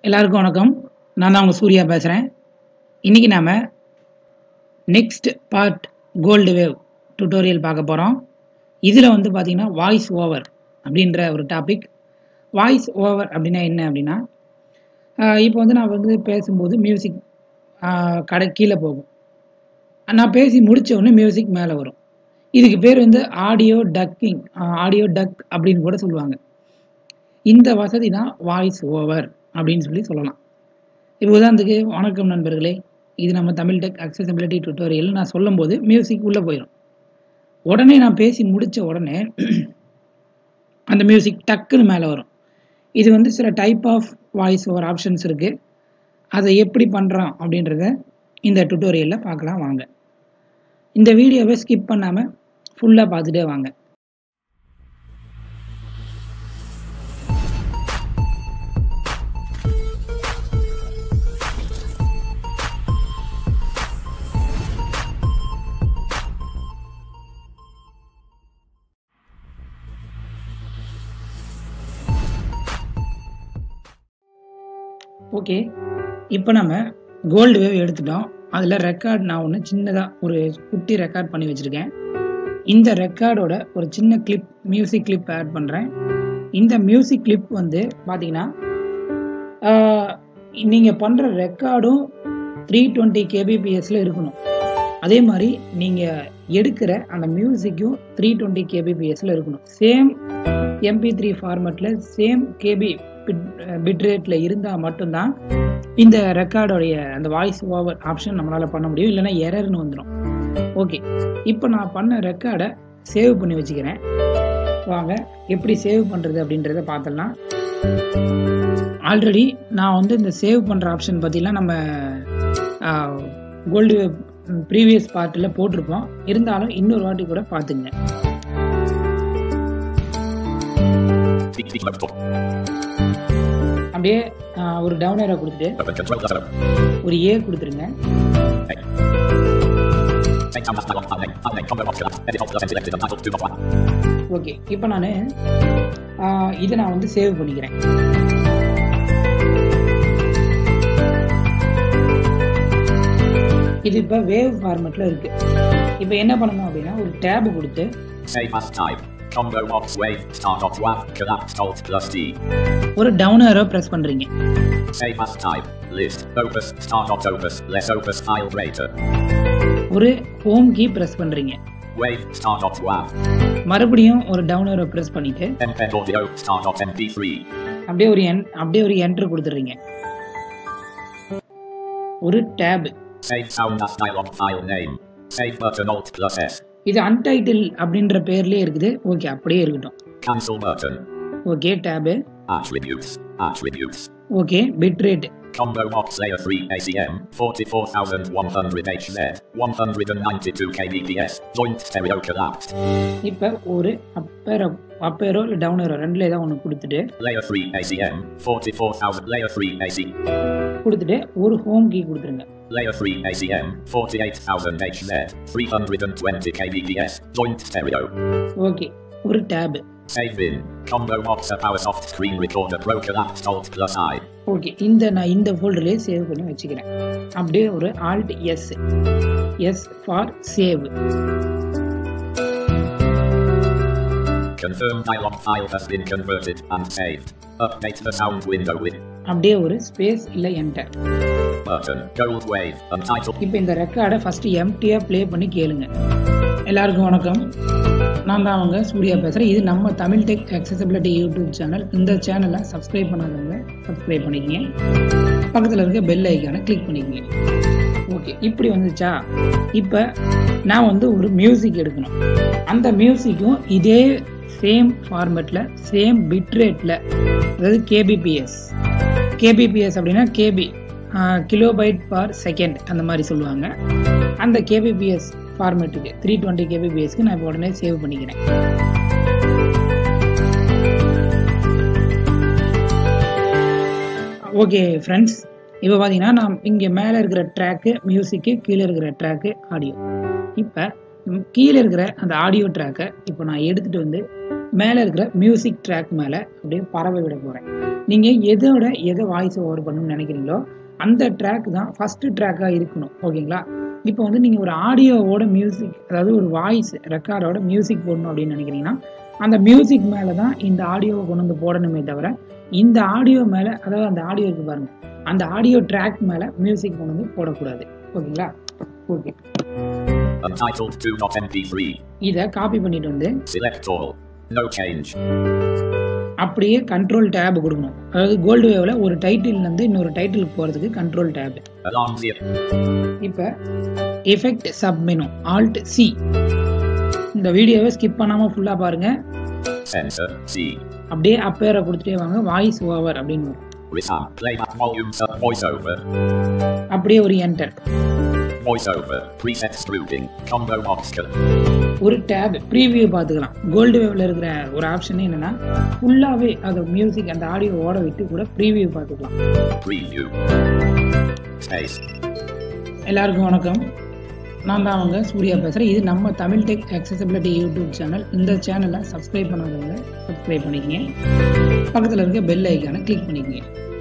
எல்லாருக்கும் வணக்கம் நான் தான் உங்கள் சூர்யா பேசுகிறேன் இன்றைக்கி நாம் next part Gold Wave tutorial பார்க்க போகிறோம் இதில் வந்து பார்த்திங்கன்னா வாய்ஸ் ஓவர் அப்படின்ற ஒரு டாபிக் வாய்ஸ் ஓவர் அப்படின்னா என்ன அப்படின்னா இப்போ வந்து நான் வந்து பேசும்போது மியூசிக் கடை கீழே போகும் நான் பேசி முடித்த உடனே மியூசிக் மேலே வரும் இதுக்கு பேர் வந்து ஆடியோ டக்கிங் ஆடியோ டக் அப்படின்னு கூட சொல்லுவாங்க இந்த வசதி தான் வாய்ஸ் ஓவர் அப்படின்னு சொல்லி சொல்லலாம் இப்போ உதாரணத்துக்கு வணக்கம் நண்பர்களே இது நம்ம தமிழ் டெக் அக்சசபிலிட்டி டுட்டோரியல் நான் சொல்லும்போது மியூசிக் உள்ளே போயிடும் உடனே நான் பேசி முடித்த உடனே அந்த மியூசிக் டக்குன்னு மேலே வரும் இது வந்து சில type of voice over options இருக்குது அதை எப்படி பண்ணுறோம் அப்படின்றத இந்த டுட்டோரியலில் பார்க்கலாம் வாங்க இந்த வீடியோவை ஸ்கிப் பண்ணாமல் ஃபுல்லாக பார்த்துட்டே வாங்க ஓகே இப்போ நம்ம கோல்டு வேவ் எடுத்துட்டோம் அதில் ரெக்கார்ட் நான் ஒன்று சின்னதாக ஒரு குட்டி ரெக்கார்ட் பண்ணி வச்சுருக்கேன் இந்த ரெக்கார்டோட ஒரு சின்ன கிளிப் மியூசிக் கிளிப் ஆட் பண்ணுறேன் இந்த மியூசிக் கிளிப் வந்து பார்த்தீங்கன்னா நீங்கள் பண்ணுற ரெக்கார்டும் த்ரீ டுவெண்ட்டி கேபிபிஎஸ்ல இருக்கணும் அதே மாதிரி நீங்கள் எடுக்கிற அந்த மியூசிக்கும் த்ரீ டுவெண்ட்டி கேபிபிஎஸ்ல இருக்கணும் சேம் எம்பி த்ரீ ஃபார்மேட்டில் சேம் கேபி பிட் ரேட்டில் இருந்தால் மட்டும்தான் இந்த ரெக்கார்டோடைய அந்த வாய்ஸ் ஓவர் ஆப்ஷன் நம்மளால் பண்ண முடியும் இல்லைன்னா எரர்னு வந்துடும் ஓகே இப்போ நான் பண்ண ரெக்கார்டை சேவ் பண்ணி வச்சுக்கிறேன் வாங்க எப்படி சேவ் பண்ணுறது அப்படின்றத பார்த்துடலாம் ஆல்ரெடி நான் வந்து இந்த சேவ் பண்ணுற ஆப்ஷன் பற்றிலாம் நம்ம கோல்டு ப்ரீவியஸ் பார்ட்டில் போட்டிருப்போம் இருந்தாலும் இன்னொரு வாட்டி கூட பார்த்துங்க அப்படியே ஒரு டவுன் ஏரோ கொடுத்துட்டு ஒரு ஏ கொடுத்துருங்க ஓகே இப்போ நான் இதை நான் வந்து சேவ் பண்ணிக்கிறேன் இது இப்போ வேவ் ஃபார்மேட்ல இருக்கு இப்போ என்ன பண்ணணும் அப்படின்னா ஒரு டேப் கொடுத்து Save as type. Combo box wave start of WAV collapsed alt plus D. ஒரு டவுன் ஏரோ பிரஸ் பண்றீங்க Save as type. List. Opus. Start of opus. Less opus file greater. ஒரு ஹோம் கீ பிரஸ் பண்றீங்க Wave. Start of WAV. மறுபடியும் ஒரு down arrow press பண்ணிட்டு Embed audio. Start of MP3. அப்படியே ஒரு என் அப்படியே ஒரு என்டர் கொடுத்துறீங்க ஒரு tab Save sound as dialog file name. Save button alt plus S. இது அன்டைட்டில் அப்படின்ற பேர்லயே இருக்குது ஓகே அப்படியே இருக்கட்டும் Cancel button. Okay tab Attributes. Attributes. Okay bit rate Combo box layer 3 ACM 44100 HZ 192 kbps joint stereo collapsed. இப்போ ஒரு அப்பேரோ அப்பேரோ இல்லை down aero ரெண்டுல ஏதாவது ஒன்று கொடுத்துட்டு Layer 3 ACM 44000 layer 3 AC கொடுத்துட்டு ஒரு ஹோம் கீ கொடுத்துருங்க Layer 3 ACM 48000 HZ 320 kbps joint stereo. Okay ஒரு tab Save in combo box a power soft screen recorder pro collapsed alt plus I. Okay இந்த நான் இந்த ஃபோல்டர்லேயே சேவ் பண்ணி வச்சுக்கிறேன் அப்படியே ஒரு alt S S for save Confirm dialog file has been converted and saved. Update the sound window with அப்படியே ஒரு ஸ்பேஸ் இல்லை enter button gold wave untitled இப்போ இந்த ரெக்கார்டை ஃபஸ்ட்டு எம்டியாக ப்ளே பண்ணி கேளுங்க எல்லாருக்கும் வணக்கம் நான் தான் அவங்க சூர்யா பேசுகிறேன் இது நம்ம Tamil tech accessibility YouTube channel இந்த சேனலை சப்ஸ்கிரைப் பண்ணாதவங்க சப்ஸ்கிரைப் பண்ணிக்கங்க பக்கத்தில் இருக்க பெல் ஐக்கானை கிளிக் பண்ணிக்கங்க ஓகே இப்படி வந்துச்சா இப்போ நான் வந்து ஒரு மியூசிக் எடுக்கணும் அந்த மியூசிக்கும் இதே சேம் ஃபார்மேட்டில் சேம் பிட் ரேட்டில் அதாவது கேபிபிஎஸ் கேபிபிஎஸ் அப்படின்னா கேபி கிலோபைட் பார் செகண்ட் அந்த மாதிரி சொல்லுவாங்க அந்த கேபிபிஎஸ் ஃபார்மேட்டுக்கு த்ரீ டுவெண்ட்டி கேபிபிஎஸ்க்கு நான் இப்போ உடனே சேவ் பண்ணிக்கிறேன் ஓகே ஃப்ரெண்ட்ஸ் இப்போ பார்த்தீங்கன்னா நான் இங்கே மேலே இருக்கிற ட்ராக்கு மியூசிக்கு கீழே இருக்கிற ட்ராக்கு ஆடியோ இப்போ ம், கீழே இருக்கிற அந்த ஆடியோ ட்ராக்கை இப்போ நான் எடுத்துட்டு வந்து மேலே இருக்கிற மியூசிக் ட்ராக் மேலே அப்படியே பரவ விட போகிறேன் நீங்கள் எதோட எதை வாய்ஸ் ஓவர் பண்ணணும்னு நினைக்கிறீங்களோ அந்த ட்ராக் தான் ஃபஸ்ட்டு ட்ராக்காக இருக்கணும் ஓகேங்களா இப்போ வந்து நீங்கள் ஒரு ஆடியோவோட மியூசிக் அதாவது ஒரு வாய்ஸ் ரெக்கார்டோட மியூசிக் போடணும் அப்படின்னு நினைக்கிறீங்கன்னா அந்த மியூசிக் மேலே தான் இந்த ஆடியோவை கொண்டு வந்து போடணுமே தவிர இந்த ஆடியோ மேலே அதாவது அந்த ஆடியோ இருக்கு பாருங்க அந்த ஆடியோ ட்ராக் மேலே மியூசிக் கொண்டு வந்து போடக்கூடாது ஓகேங்களா ஓகே Untitled 2 not MP3. இதை காப்பி பண்ணிட்டு வந்து Select all. No change. அப்படியே கண்ட்ரோல் டேப் கொடுக்கணும் அதாவது கோல்டு வேவில் ஒரு டைட்டில்லேருந்து இன்னொரு டைட்டிலுக்கு போகிறதுக்கு கண்ட்ரோல் டேப் Alarm zero. இப்போ effect sub menu alt C இந்த வீடியோவை ஸ்கிப் பண்ணாமல் ஃபுல்லாக பாருங்கள் Censor. C. அப்படியே அப்பேரை கொடுத்துட்டே வாங்க வாய்ஸ் ஓவர் அப்படின்னு வரும் Return. Playback volume up. Voiceover. அப்படியே ஒரு enter Voiceover. Preset grouping. Combo option. ஒரு டேப் ப்ரீவியூ பார்த்துக்கலாம் கோல்டு வேவ்ல இருக்கிற ஒரு ஆப்ஷன் என்னன்னா ஃபுல்லாகவே அது மியூசிக் அந்த ஆடியோ ஓட விட்டு கூட ப்ரீவியூ பார்த்துக்கலாம் Preview. Space. எல்லாருக்கும் வணக்கம் நான் தான் அவங்க சூர்யா பேசுகிறேன் இது நம்ம Tamil tech accessibility YouTube channel இந்த சேனலை சப்ஸ்கிரைப் பண்ணாதவங்க சப்ஸ்கிரைப் பண்ணிக்கங்க பக்கத்தில் இருக்க பெல் ஐக்கானை கிளிக் பண்ணிக்கங்க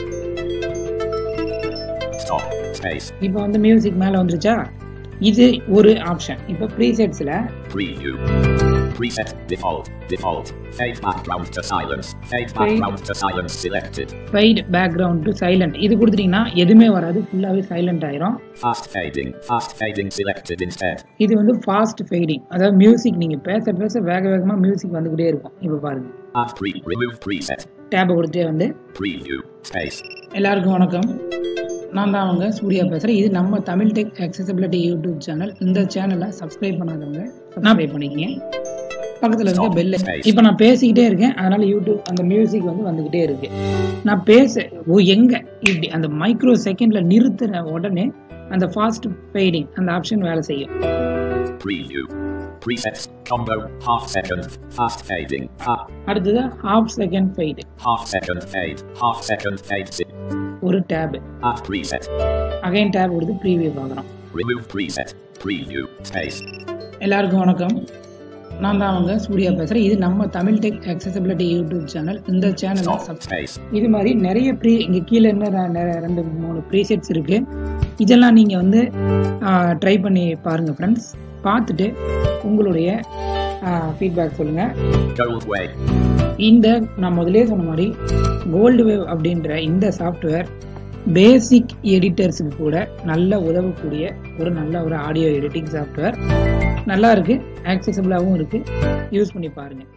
Stop. Space. இப்போ வந்து மியூசிக் மேலே வந்துருச்சா இது ஒரு ஆப்ஷன் இப்போ ப்ரீசெட்ஸில் Preview. Preset. Default. Default. Fade background to silence. Fade background to silence selected. Fade background to silent இது கொடுத்துட்டீங்கன்னா எதுவுமே வராது ஃபுல்லாகவே சைலண்ட் ஆயிரும் Fast fading. Fast fading selected instead. இது வந்து ஃபாஸ்ட் ஃபேடிங் அதாவது மியூசிக் நீங்கள் பேச பேச வேக வேகமாக மியூசிக் வந்துக்கிட்டே இருக்கும் இப்போ பாருங்க Add pre. Remove preset. டேப்பை கொடுத்தே வந்து Preview. Space. எல்லாருக்கும் வணக்கம் நான் தான் அவங்க சூர்யா பேசுகிறேன் இது நம்ம Tamil tech accessibility YouTube channel இந்த சேனலை சப்ஸ்கிரைப் பண்ணாதவங்க சப்ஸ்கிரைப் பண்ணிக்கங்க பக்கத்தில் இருக்க பெல் இப்போ நான் பேசிக்கிட்டே இருக்கேன் அதனால யூடியூப் அந்த மியூசிக் வந்து வந்துக்கிட்டே இருக்கு நான் பேச ஓ எங்க இப்படி அந்த மைக்ரோ செகண்ட்ல நிறுத்துற உடனே அந்த ஃபாஸ்ட் ஃபேடிங் அந்த ஆப்ஷன் வேலை செய்யும் Preview. Presets. Combo. Half second. Fast fading. Half, அடுத்தது half second fade half second fade. Half second fade. zip. ஒரு tab Add preset. Again tab கொடுத்து ப்ரீவியூ பார்க்குறோம் Remove preset. Preview. Space. எல்லாருக்கும் வணக்கம் நான் தான் அவங்க சூர்யா பேசுகிறேன் இது நம்ம Tamil tech accessibility YouTube channel இந்த சேனலை Stop. Subscribe Space. இது மாதிரி நிறைய ப்ரீ இங்கே கீழே இன்னும் ரெ- ரெ- ரெண்டு மூணு ப்ரீசெட்ஸ் இருக்கு இதெல்லாம் நீங்கள் வந்து ட்ரை பண்ணி பாருங்க ஃப்ரெண்ட்ஸ் பார்த்துட்டு உங்களுடைய ஃபீட்பேக் சொல்லுங்கள் Gold way. இந்த நான் முதலே சொன்ன மாதிரி கோல்டு வேவ் அப்படின்ற இந்த சாஃப்ட்வேர் பேசிக் எடிட்டர்ஸுக்கு கூட நல்ல உதவக்கூடிய ஒரு நல்ல ஒரு ஆடியோ எடிட்டிங் சாஃப்ட்வேர் நல்லா இருக்கு ஆக்சசபிளாகவும் இருக்கு யூஸ் பண்ணி பாருங்க